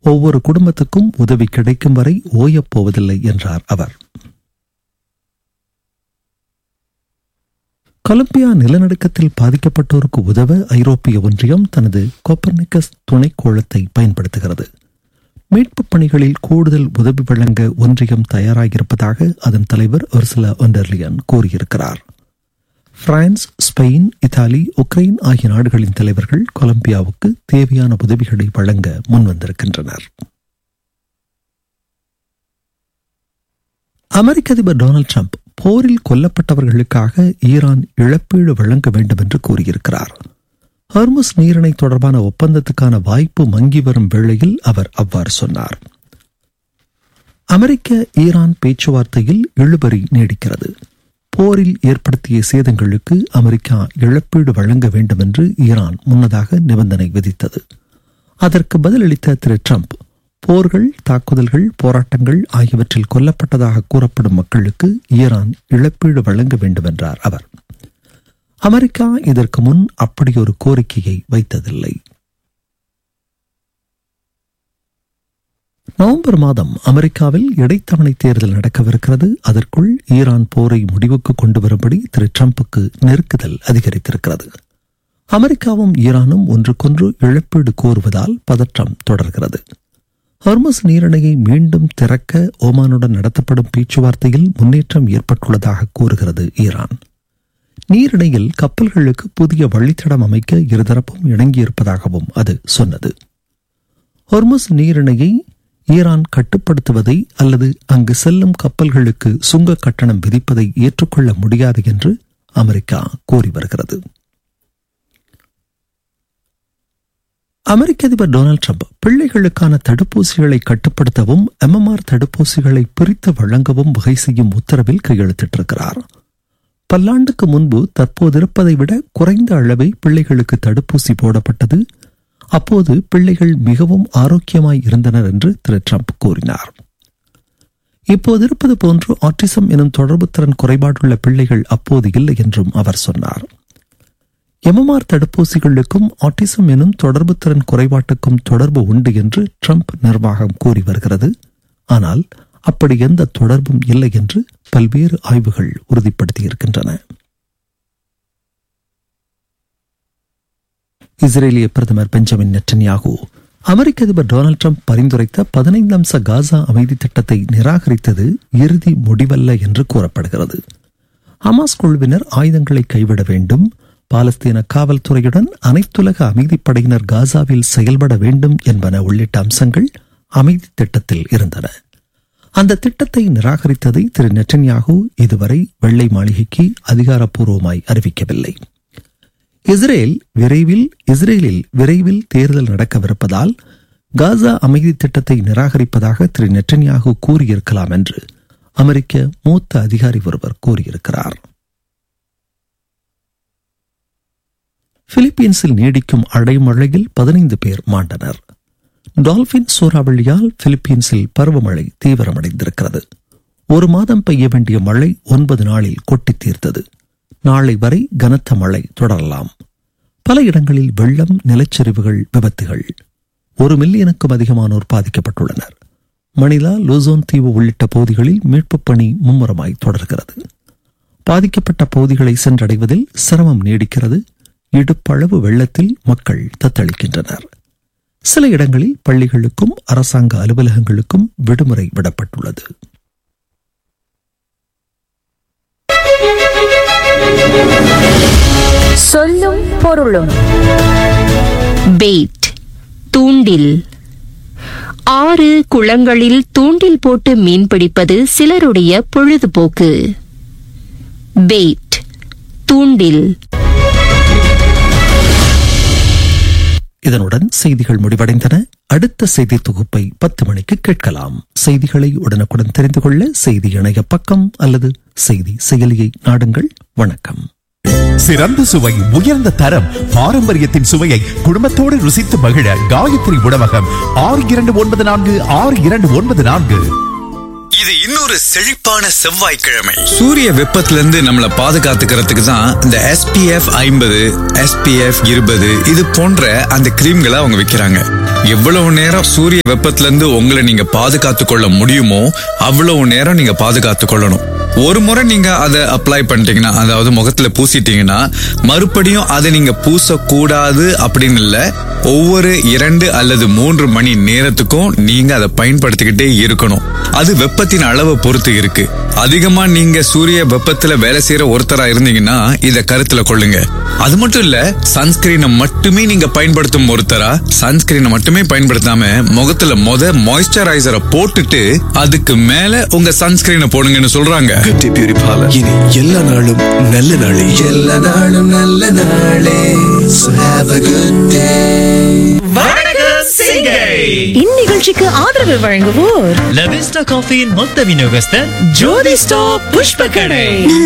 ஒவ்வொரு குடும்பத்துக்கும் உதவி கிடைக்கும் வரை ஓயப் போவதில்லை என்றார் அவர் கொலம்பியா நிலநடுக்கத்தில் பாதிக்கப்பட்டோருக்கு உதவ ஐரோப்பிய ஒன்றியம் தனது கோப்பர்னிக்கஸ் துணைக்கோளத்தை பயன்படுத்துகிறது மீட்புப் பணிகளில் கூடுதல் உதவி வழங்க ஒன்றியம் தயாராகியிருப்பதாக அதன் தலைவர் ஒர்சுலா ஒண்டர்லியன் கூறியிருக்கிறார் பிரான்ஸ் ஸ்பெயின் இத்தாலி உக்ரைன் ஆகிய நாடுகளின் தலைவர்கள் கொலம்பியாவுக்கு தேவையான உதவிகளை வழங்க முன்வந்திருக்கின்றனர் அமெரிக்க அதிபர் டொனால்டு ட்ரம்ப் போரில் கொல்லப்பட்டவர்களுக்காக ஈரான் இழப்பீடு வழங்க வேண்டும் என்று கூறியிருக்கிறார் ஹர்முஸ் நீரிணை தொடர்பான ஒப்பந்தத்துக்கான வாய்ப்பு மங்கி வரும் வேளையில் அவர் அவ்வாறு சொன்னார் அமெரிக்க ஈரான் பேச்சுவார்த்தையில் இழுபறி நீடிக்கிறது போரில் ஏற்படுத்திய சேதங்களுக்கு அமெரிக்கா இழப்பீடு வழங்க வேண்டும் என்று ஈரான் முன்னதாக நிபந்தனை விதித்தது அதற்கு பதிலளித்த திரு ட்ரம்ப் போர்கள் தாக்குதல்கள் போராட்டங்கள் ஆகியவற்றில் கொல்லப்பட்டதாக கூறப்படும் மக்களுக்கு ஈரான் இழப்பீடு வழங்க வேண்டும் என்றார் அவர் அமெரிக்கா இதற்கு முன் அப்படியொரு கோரிக்கையை வைத்ததில்லை நவம்பர் மாதம் அமெரிக்காவில் இடைத்தவணை தேர்தல் நடக்கவிருக்கிறது அதற்குள் ஈரான் போரை முடிவுக்கு கொண்டு வரும்படி திரு டிரம்புக்கு நெருக்குதல் அதிகரித்திருக்கிறது அமெரிக்காவும் ஈரானும் ஒன்றுக்கொன்று இழப்பீடு கோருவதால் பதற்றம் தொடர்கிறது ஹர்மஸ் நீரிணையை மீண்டும் திறக்க ஓமானுடன் நடத்தப்படும் பேச்சுவார்த்தையில் முன்னேற்றம் ஏற்பட்டுள்ளதாக கூறுகிறது ஈரான் நீரிணையில் கப்பல்களுக்கு புதிய வழித்தடம் அமைக்க இருதரப்பும் இணங்கியிருப்பதாகவும் அது சொன்னது ஹொர்முஸ் நீரிணையை ஈரான் கட்டுப்படுத்துவதை அல்லது அங்கு செல்லும் கப்பல்களுக்கு சுங்க கட்டணம் விதிப்பதை ஏற்றுக்கொள்ள முடியாது என்று அமெரிக்கா கூறி வருகிறது அமெரிக்க அதிபர் டொனால்டு ட்ரம்ப் பிள்ளைகளுக்கான தடுப்பூசிகளை கட்டுப்படுத்தவும் எம்எம்ஆர் தடுப்பூசிகளை பிரித்து வழங்கவும் வகை செய்யும் உத்தரவில் கையெழுத்திட்டிருக்கிறார் பல்லாண்டுக்கு முன்பு தற்போது இருப்பதை விட குறைந்த அளவை பிள்ளைகளுக்கு தடுப்பூசி போடப்பட்டது அப்போது பிள்ளைகள் மிகவும் ஆரோக்கியமாய் இருந்தனர் என்று திரு ட்ரம்ப் கூறினார் இப்போது இருப்பது போன்று ஆட்டிசம் எனும் தொடர்பு திறன் குறைபாடுள்ள பிள்ளைகள் அப்போது இல்லை என்றும் அவர் சொன்னார் எம்எம்ஆர் தடுப்பூசிகளுக்கும் ஆட்டிசம் எனும் தொடர்பு திறன் குறைபாட்டுக்கும் தொடர்பு உண்டு என்று ட்ரம்ப் நிர்வாகம் கூறி வருகிறது ஆனால் அப்படி எந்த தொடர்பும் இல்லை என்று பல்வேறு ஆய்வுகள் உறுதிப்படுத்தியிருக்கின்றன இஸ்ரேலிய பிரதமர் பெஞ்சமின் நெட்டன்யாகு அமெரிக்க அதிபர் டொனால்டு ட்ரம்ப் பரிந்துரைத்த பதினைந்து அம்ச காசா அமைதி திட்டத்தை நிராகரித்தது இறுதி முடிவல்ல என்று கூறப்படுகிறது ஹமாஸ் குழுவினர் ஆயுதங்களை கைவிட வேண்டும் பாலஸ்தீன காவல்துறையுடன் அனைத்துலக அமைதிப்படையினர் காசாவில் செயல்பட வேண்டும் என்பன உள்ளிட்ட அம்சங்கள் அமைதி திட்டத்தில் இருந்தன அந்த திட்டத்தை நிராகரித்ததை திரு நெட்டன்யாகு இதுவரை வெள்ளை மாளிகைக்கு அதிகாரப்பூர்வமாய் அறிவிக்கவில்லை இஸ்ரேல் விரைவில் இஸ்ரேலில் விரைவில் தேர்தல் நடக்கவிருப்பதால் காசா அமைதி திட்டத்தை நிராகரிப்பதாக திரு நெட்டன்யாகு கூறியிருக்கலாம் என்று அமெரிக்க மூத்த அதிகாரி ஒருவர் கூறியிருக்கிறார் பிலிப்பீன்ஸில் நீடிக்கும் அடைமழையில் பதினைந்து பேர் மாண்டனர் டால்பின் சூறாவளியால் பிலிப்பீன்ஸில் பருவமழை தீவிரமடைந்திருக்கிறது ஒரு மாதம் பெய்ய வேண்டிய மழை ஒன்பது நாளில் கொட்டி தீர்த்தது நாளை வரை கனத்த மழை தொடரலாம் பல இடங்களில் வெள்ளம் நிலச்சரிவுகள் விபத்துகள் ஒரு மில்லியனுக்கும் அதிகமானோர் பாதிக்கப்பட்டுள்ளனர் மணிலா லூசோன் தீவு உள்ளிட்ட பகுதிகளில் மீட்புப் பணி மும்முரமாய் தொடர்கிறது பாதிக்கப்பட்ட பகுதிகளை சென்றடைவதில் சிரமம் நீடிக்கிறது இடுப்பளவு வெள்ளத்தில் மக்கள் தத்தளிக்கின்றனர் சில இடங்களில் பள்ளிகளுக்கும் அரசாங்க அலுவலகங்களுக்கும் விடுமுறை விடப்பட்டுள்ளது சொல்லும் பொருளும் பெய்ட் தூண்டில் ஆறு குளங்களில் தூண்டில் போட்டு மீன் பிடிப்பது சிலருடைய பொழுதுபோக்கு பெய்ட் தூண்டில் இதனுடன் செய்திகள் முடிவடைந்தன அடுத்த செய்தி தொகுப்பை பத்து மணிக்கு கேட்கலாம் செய்திகளை உடனுக்குடன் தெரிந்து கொள்ள செய்தி இணைய பக்கம் அல்லது செய்தி செயலியை நாடுங்கள் வணக்கம் சிறந்த சுவை உயர்ந்த தரம் பாரம்பரியத்தின் சுவையை குடும்பத்தோடு ருசித்து மகிழ காயத்ரி உணவகம் ஆறு இரண்டு ஒன்பது நான்கு ஆறு இரண்டு ஒன்பது நான்கு இது இன்னொரு இன்னொரு செழிப்பான செவ்வாய்க்கிழமை சூரிய வெப்பத்துல இருந்து நம்மள பாதுகாத்துக்கிறதுக்கு தான் இந்த SPF ஐம்பது SPF இருபது இது போன்ற அந்த கிரீம்களை அவங்க விக்கிறாங்க எவ்வளவு நேரம் சூரிய வெப்பத்துல இருந்து உங்களை நீங்க பாதுகாத்து கொள்ள முடியுமோ அவ்வளவு நேரம் நீங்க பாதுகாத்து கொள்ளணும் ஒரு முறை நீங்க அதை அப்ளை பண்ணிட்டீங்கன்னா அதாவது முகத்துல பூசிட்டீங்கன்னா மறுபடியும் அதை நீங்க பூசக்கூடாது அப்படின்னு இல்ல ஒவ்வொரு இரண்டு அல்லது மூன்று மணி நேரத்துக்கும் நீங்க அதை பயன்படுத்திக்கிட்டே இருக்கணும் அது வெப்பத்தின் அளவை பொறுத்து இருக்கு அதிகமா நீங்க சூரிய வெப்பத்துல வேலை செய்யற ஒருத்தரா இருந்தீங்கன்னா இத கருத்துல கொள்ளுங்க அது மட்டும் இல்ல சன்ஸ்கிரீனை மட்டுமே நீங்க பயன்படுத்தும் ஒருத்தரா சன்ஸ்கிரீனை மட்டுமே பயன்படுத்தாம முகத்துல மொத மாய்ஸ்சரைசரை போட்டுட்டு அதுக்கு மேல உங்க சன்ஸ்கிரீனை போடுங்கன்னு சொல்றாங்க கட்டி பியூரிபாலர் இனி எல்லா நாளும் நல்ல நாளே எல்லா நாளும் நல்ல நாளே So have a good day. இந்நிகழ்ச்சிக்கு ஆதரவு வழங்குவோர் லவிஸ்டா காஃபியின் மொத்த விநியோகஸ்தர் ஜோதி ஸ்டாப் புஷ்ப கடை